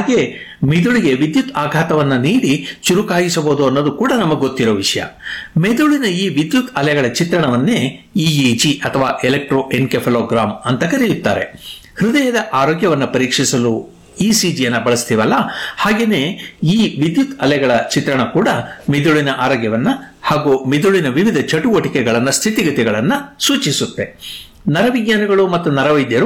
ಹಾಗೆ ಮಿದುಳಿಗೆ ವಿದ್ಯುತ್ ಆಘಾತವನ್ನ ನೀಡಿ ಚುರುಕಾಯಿಸಬಹುದು ಅನ್ನೋದು ಕೂಡ ನಮಗೆ ಗೊತ್ತಿರೋ ವಿಷಯ ಮೆದುಳಿನ ಈ ವಿದ್ಯುತ್ ಅಲೆಗಳ ಚಿತ್ರಣವನ್ನೇ ಇಇಜಿ ಅಥವಾ ಎಲೆಕ್ಟ್ರೋ ಎನ್ಕೆಫಲೋಗ್ರಾಮ್ ಅಂತ ಕರೆಯುತ್ತಾರೆ ಹೃದಯದ ಆರೋಗ್ಯವನ್ನು ಪರೀಕ್ಷಿಸಲು ಇಸಿಜಿಯನ್ನು ಬಳಸ್ತೀವಲ್ಲ ಹಾಗೇನೆ ಈ ವಿದ್ಯುತ್ ಅಲೆಗಳ ಚಿತ್ರಣ ಕೂಡ ಮಿದುಳಿನ ಆರೋಗ್ಯವನ್ನ ಹಾಗೂ ಮಿದುಳಿನ ವಿವಿಧ ಚಟುವಟಿಕೆಗಳನ್ನ ಸ್ಥಿತಿಗತಿಗಳನ್ನ ಸೂಚಿಸುತ್ತೆ ನರವಿಜ್ಞಾನಿಗಳು ಮತ್ತು ನರವೈದ್ಯರು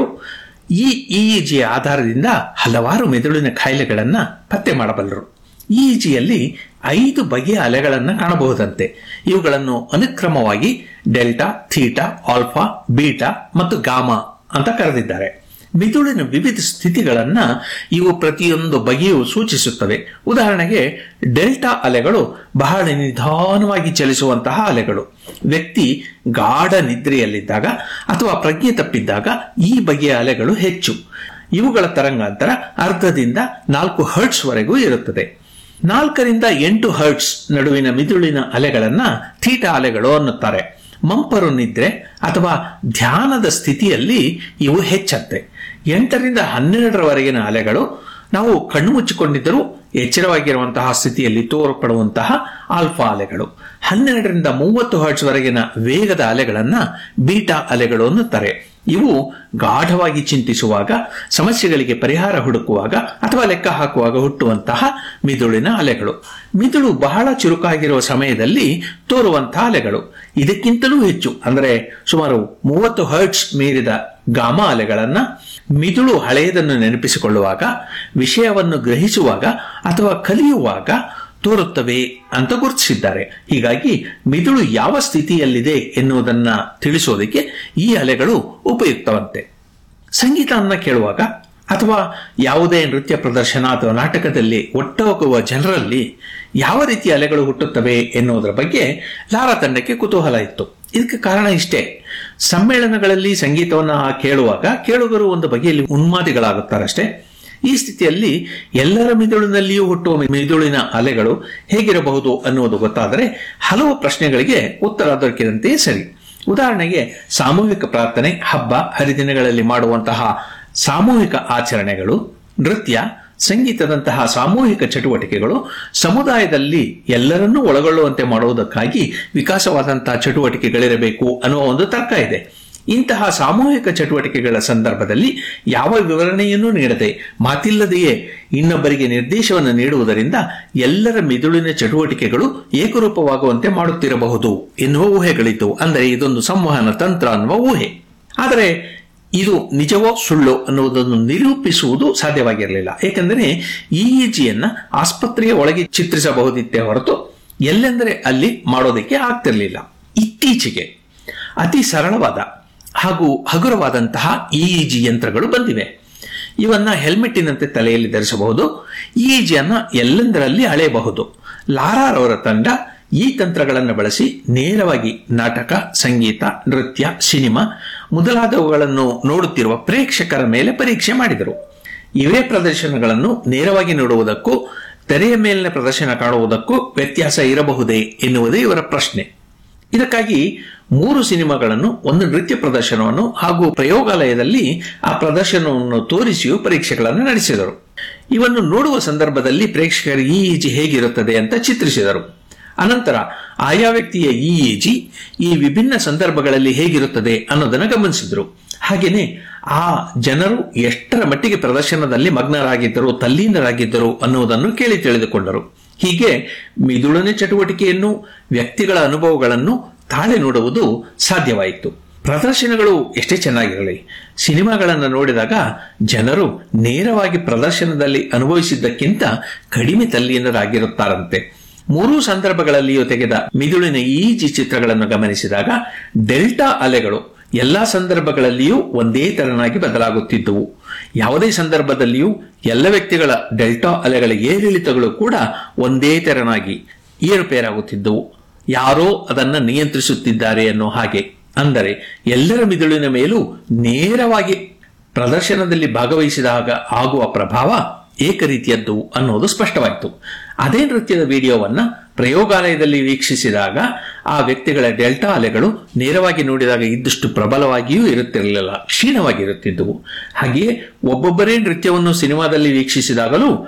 ಈ ಇಇಜಿಯ ಆಧಾರದಿಂದ ಹಲವಾರು ಮೆದುಳಿನ ಕಾಯಿಲೆಗಳನ್ನ ಪತ್ತೆ ಮಾಡಬಲ್ಲರು ಇಇಜಿಯಲ್ಲಿ ಐದು ಬಗೆಯ ಅಲೆಗಳನ್ನು ಕಾಣಬಹುದಂತೆ ಇವುಗಳನ್ನು ಅನುಕ್ರಮವಾಗಿ ಡೆಲ್ಟಾ ಥೀಟಾ ಆಲ್ಫಾ ಬೀಟಾ ಮತ್ತು ಗಾಮಾ ಅಂತ ಕರೆದಿದ್ದಾರೆ ಮಿದುಳಿನ ವಿವಿಧ ಸ್ಥಿತಿಗಳನ್ನ ಇವು ಪ್ರತಿಯೊಂದು ಬಗೆಯೂ ಸೂಚಿಸುತ್ತವೆ ಉದಾಹರಣೆಗೆ ಡೆಲ್ಟಾ ಅಲೆಗಳು ಬಹಳ ನಿಧಾನವಾಗಿ ಚಲಿಸುವಂತಹ ಅಲೆಗಳು ವ್ಯಕ್ತಿ ಗಾಢ ನಿದ್ರೆಯಲ್ಲಿದ್ದಾಗ ಅಥವಾ ಪ್ರಜ್ಞೆ ತಪ್ಪಿದ್ದಾಗ ಈ ಬಗೆಯ ಅಲೆಗಳು ಹೆಚ್ಚು ಇವುಗಳ ತರಂಗಾಂತರ ಅರ್ಧದಿಂದ ನಾಲ್ಕು ಹರ್ಟ್ಸ್ ವರೆಗೂ ಇರುತ್ತದೆ ನಾಲ್ಕರಿಂದ ಎಂಟು ಹರ್ಟ್ಸ್ ನಡುವಿನ ಮಿದುಳಿನ ಅಲೆಗಳನ್ನ ಥೀಟಾ ಅಲೆಗಳು ಅನ್ನುತ್ತಾರೆ ಮಂಪರು ನಿದ್ರೆ ಅಥವಾ ಧ್ಯಾನದ ಸ್ಥಿತಿಯಲ್ಲಿ ಇವು ಹೆಚ್ಚಂತೆ ಎಂಟರಿಂದ ಹನ್ನೆರಡರವರೆಗಿನ ಅಲೆಗಳು ನಾವು ಕಣ್ಣು ಮುಚ್ಚಿಕೊಂಡಿದ್ದರೂ ಎಚ್ಚರವಾಗಿರುವಂತಹ ಸ್ಥಿತಿಯಲ್ಲಿ ತೋರ್ಪಡುವಂತಹ ಆಲ್ಫಾ ಅಲೆಗಳು ಹನ್ನೆರಡರಿಂದ ಮೂವತ್ತು ಹರ್ಟ್ಸ್ ವರೆಗಿನ ವೇಗದ ಅಲೆಗಳನ್ನ ಬೀಟಾ ಅಲೆಗಳು ಅನ್ನುತ್ತಾರೆ ಇವು ಗಾಢವಾಗಿ ಚಿಂತಿಸುವಾಗ ಸಮಸ್ಯೆಗಳಿಗೆ ಪರಿಹಾರ ಹುಡುಕುವಾಗ ಅಥವಾ ಲೆಕ್ಕ ಹಾಕುವಾಗ ಹುಟ್ಟುವಂತಹ ಮಿದುಳಿನ ಅಲೆಗಳು ಮಿದುಳು ಬಹಳ ಚುರುಕಾಗಿರುವ ಸಮಯದಲ್ಲಿ ತೋರುವಂತಹ ಅಲೆಗಳು ಇದಕ್ಕಿಂತಲೂ ಹೆಚ್ಚು ಅಂದರೆ ಸುಮಾರು ಮೂವತ್ತು ಹರ್ಟ್ಸ್ ಮೀರಿದ ಗಾಮಾ ಅಲೆಗಳನ್ನ ಮಿದುಳು ಹಳೆಯದನ್ನು ನೆನಪಿಸಿಕೊಳ್ಳುವಾಗ ವಿಷಯವನ್ನು ಗ್ರಹಿಸುವಾಗ ಅಥವಾ ಕಲಿಯುವಾಗ ತೋರುತ್ತವೆ ಅಂತ ಗುರುತಿಸಿದ್ದಾರೆ ಹೀಗಾಗಿ ಮಿದುಳು ಯಾವ ಸ್ಥಿತಿಯಲ್ಲಿದೆ ಎನ್ನುವುದನ್ನ ತಿಳಿಸೋದಕ್ಕೆ ಈ ಅಲೆಗಳು ಉಪಯುಕ್ತವಂತೆ ಸಂಗೀತವನ್ನ ಕೇಳುವಾಗ ಅಥವಾ ಯಾವುದೇ ನೃತ್ಯ ಪ್ರದರ್ಶನ ಅಥವಾ ನಾಟಕದಲ್ಲಿ ಒಟ್ಟೋಗುವ ಜನರಲ್ಲಿ ಯಾವ ರೀತಿಯ ಅಲೆಗಳು ಹುಟ್ಟುತ್ತವೆ ಎನ್ನುವುದರ ಬಗ್ಗೆ ಲಾರಾ ತಂಡಕ್ಕೆ ಕುತೂಹಲ ಇತ್ತು ಇದಕ್ಕೆ ಕಾರಣ ಇಷ್ಟೇ ಸಮ್ಮೇಳನಗಳಲ್ಲಿ ಸಂಗೀತವನ್ನ ಕೇಳುವಾಗ ಕೇಳುಗರು ಒಂದು ಬಗೆಯಲ್ಲಿ ಉನ್ಮಾದಿಗಳಾಗುತ್ತಾರಷ್ಟೇ ಈ ಸ್ಥಿತಿಯಲ್ಲಿ ಎಲ್ಲರ ಮಿದುಳಿನಲ್ಲಿಯೂ ಹುಟ್ಟುವ ಮಿದುಳಿನ ಅಲೆಗಳು ಹೇಗಿರಬಹುದು ಅನ್ನುವುದು ಗೊತ್ತಾದರೆ ಹಲವು ಪ್ರಶ್ನೆಗಳಿಗೆ ಉತ್ತರ ದೊರಕಿದಂತೆಯೇ ಸರಿ ಉದಾಹರಣೆಗೆ ಸಾಮೂಹಿಕ ಪ್ರಾರ್ಥನೆ ಹಬ್ಬ ಹರಿದಿನಗಳಲ್ಲಿ ಮಾಡುವಂತಹ ಸಾಮೂಹಿಕ ಆಚರಣೆಗಳು ನೃತ್ಯ ಸಂಗೀತದಂತಹ ಸಾಮೂಹಿಕ ಚಟುವಟಿಕೆಗಳು ಸಮುದಾಯದಲ್ಲಿ ಎಲ್ಲರನ್ನೂ ಒಳಗೊಳ್ಳುವಂತೆ ಮಾಡುವುದಕ್ಕಾಗಿ ವಿಕಾಸವಾದಂತಹ ಚಟುವಟಿಕೆಗಳಿರಬೇಕು ಅನ್ನುವ ಒಂದು ತರ್ಕ ಇದೆ ಇಂತಹ ಸಾಮೂಹಿಕ ಚಟುವಟಿಕೆಗಳ ಸಂದರ್ಭದಲ್ಲಿ ಯಾವ ವಿವರಣೆಯನ್ನೂ ನೀಡದೆ ಮಾತಿಲ್ಲದೆಯೇ ಇನ್ನೊಬ್ಬರಿಗೆ ನಿರ್ದೇಶವನ್ನು ನೀಡುವುದರಿಂದ ಎಲ್ಲರ ಮಿದುಳಿನ ಚಟುವಟಿಕೆಗಳು ಏಕರೂಪವಾಗುವಂತೆ ಮಾಡುತ್ತಿರಬಹುದು ಎನ್ನುವ ಊಹೆಗಳಿದ್ದವು ಅಂದರೆ ಇದೊಂದು ಸಂವಹನ ತಂತ್ರ ಅನ್ನುವ ಊಹೆ ಆದರೆ ಇದು ನಿಜವೋ ಸುಳ್ಳು ಅನ್ನುವುದನ್ನು ನಿರೂಪಿಸುವುದು ಸಾಧ್ಯವಾಗಿರಲಿಲ್ಲ ಏಕೆಂದರೆ ಇಇಜಿಯನ್ನ ಆಸ್ಪತ್ರೆಯ ಒಳಗೆ ಚಿತ್ರಿಸಬಹುದಿತ್ತೇ ಹೊರತು ಎಲ್ಲೆಂದರೆ ಅಲ್ಲಿ ಮಾಡೋದಕ್ಕೆ ಆಗ್ತಿರಲಿಲ್ಲ ಇತ್ತೀಚೆಗೆ ಅತಿ ಸರಳವಾದ ಹಾಗೂ ಹಗುರವಾದಂತಹ ಇಇಜಿ ಯಂತ್ರಗಳು ಬಂದಿವೆ ಇವನ್ನ ಹೆಲ್ಮೆಟ್ಟಿನಂತೆ ತಲೆಯಲ್ಲಿ ಧರಿಸಬಹುದು ಇಇಜಿಯನ್ನ ಎಲ್ಲೆಂದರಲ್ಲಿ ಅಳೆಯಬಹುದು ಲಾರಾರವರ ತಂಡ ಈ ತಂತ್ರಗಳನ್ನು ಬಳಸಿ ನೇರವಾಗಿ ನಾಟಕ ಸಂಗೀತ ನೃತ್ಯ ಸಿನಿಮಾ ಮೊದಲಾದವುಗಳನ್ನು ನೋಡುತ್ತಿರುವ ಪ್ರೇಕ್ಷಕರ ಮೇಲೆ ಪರೀಕ್ಷೆ ಮಾಡಿದರು ಇವೇ ಪ್ರದರ್ಶನಗಳನ್ನು ನೇರವಾಗಿ ನೋಡುವುದಕ್ಕೂ ತೆರೆಯ ಮೇಲಿನ ಪ್ರದರ್ಶನ ಕಾಣುವುದಕ್ಕೂ ವ್ಯತ್ಯಾಸ ಇರಬಹುದೇ ಎನ್ನುವುದೇ ಇವರ ಪ್ರಶ್ನೆ ಇದಕ್ಕಾಗಿ ಮೂರು ಸಿನಿಮಾಗಳನ್ನು ಒಂದು ನೃತ್ಯ ಪ್ರದರ್ಶನವನ್ನು ಹಾಗೂ ಪ್ರಯೋಗಾಲಯದಲ್ಲಿ ಆ ಪ್ರದರ್ಶನವನ್ನು ತೋರಿಸಿಯೂ ಪರೀಕ್ಷೆಗಳನ್ನು ನಡೆಸಿದರು ಇವನ್ನು ನೋಡುವ ಸಂದರ್ಭದಲ್ಲಿ ಪ್ರೇಕ್ಷಕರ ಇಇಜಿ ಹೇಗಿರುತ್ತದೆ ಅಂತ ಚಿತ್ರಿಸಿದರು ಅನಂತರ ಆಯಾ ವ್ಯಕ್ತಿಯ ಇಇಜಿ ಈ ವಿಭಿನ್ನ ಸಂದರ್ಭಗಳಲ್ಲಿ ಹೇಗಿರುತ್ತದೆ ಅನ್ನೋದನ್ನು ಗಮನಿಸಿದರು ಹಾಗೇನೆ ಆ ಜನರು ಎಷ್ಟರ ಮಟ್ಟಿಗೆ ಪ್ರದರ್ಶನದಲ್ಲಿ ಮಗ್ನರಾಗಿದ್ದರು ತಲ್ಲೀನರಾಗಿದ್ದರು ಅನ್ನುವುದನ್ನು ಕೇಳಿ ತಿಳಿದುಕೊಂಡರು ಹೀಗೆ ಮಿದುಳನ ಚಟುವಟಿಕೆಯನ್ನು ವ್ಯಕ್ತಿಗಳ ಅನುಭವಗಳನ್ನು ತಾಳೆ ನೋಡುವುದು ಸಾಧ್ಯವಾಯಿತು ಪ್ರದರ್ಶನಗಳು ಎಷ್ಟೇ ಚೆನ್ನಾಗಿರಲಿ ಸಿನಿಮಾಗಳನ್ನು ನೋಡಿದಾಗ ಜನರು ನೇರವಾಗಿ ಪ್ರದರ್ಶನದಲ್ಲಿ ಅನುಭವಿಸಿದ್ದಕ್ಕಿಂತ ಕಡಿಮೆ ತಲ್ಲೀನರಾಗಿರುತ್ತಾರಂತೆ ಮೂರೂ ಸಂದರ್ಭಗಳಲ್ಲಿಯೂ ತೆಗೆದ ಮಿದುಳಿನ ಈಜಿ ಚಿತ್ರಗಳನ್ನು ಗಮನಿಸಿದಾಗ ಡೆಲ್ಟಾ ಅಲೆಗಳು ಎಲ್ಲಾ ಸಂದರ್ಭಗಳಲ್ಲಿಯೂ ಒಂದೇ ತೆರನಾಗಿ ಬದಲಾಗುತ್ತಿದ್ದುವು ಯಾವುದೇ ಸಂದರ್ಭದಲ್ಲಿಯೂ ಎಲ್ಲ ವ್ಯಕ್ತಿಗಳ ಡೆಲ್ಟಾ ಅಲೆಗಳ ಏರಿಳಿತಗಳು ಕೂಡ ಒಂದೇ ತೆರನಾಗಿ ಏರುಪೇರಾಗುತ್ತಿದ್ದುವು ಯಾರೋ ಅದನ್ನ ನಿಯಂತ್ರಿಸುತ್ತಿದ್ದಾರೆ ಅನ್ನೋ ಹಾಗೆ ಅಂದರೆ ಎಲ್ಲರ ಮಿದುಳಿನ ಮೇಲೂ ನೇರವಾಗಿ ಪ್ರದರ್ಶನದಲ್ಲಿ ಭಾಗವಹಿಸಿದಾಗ ಆಗುವ ಪ್ರಭಾವ ಏಕರೀತಿಯದ್ದು ಅನ್ನೋದು ಸ್ಪಷ್ಟವಾಯಿತು ಅದೇ ನೃತ್ಯದ ವಿಡಿಯೋವನ್ನ ಪ್ರಯೋಗಾಲಯದಲ್ಲಿ ವೀಕ್ಷಿಸಿದಾಗ ಆ ವ್ಯಕ್ತಿಗಳ ಡೆಲ್ಟಾ ಅಲೆಗಳು ನೇರವಾಗಿ ನೋಡಿದಾಗ ಇದ್ದಷ್ಟು ಪ್ರಬಲವಾಗಿಯೂ ಇರುತ್ತಿರಲಿಲ್ಲ ಕ್ಷೀಣವಾಗಿರುತ್ತಿದ್ದುವು ಹಾಗೆಯೇ ಒಬ್ಬೊಬ್ಬರೇ ನೃತ್ಯವನ್ನು ಸಿನಿಮಾದಲ್ಲಿ ವೀಕ್ಷಿಸಿದಾಗಲೂ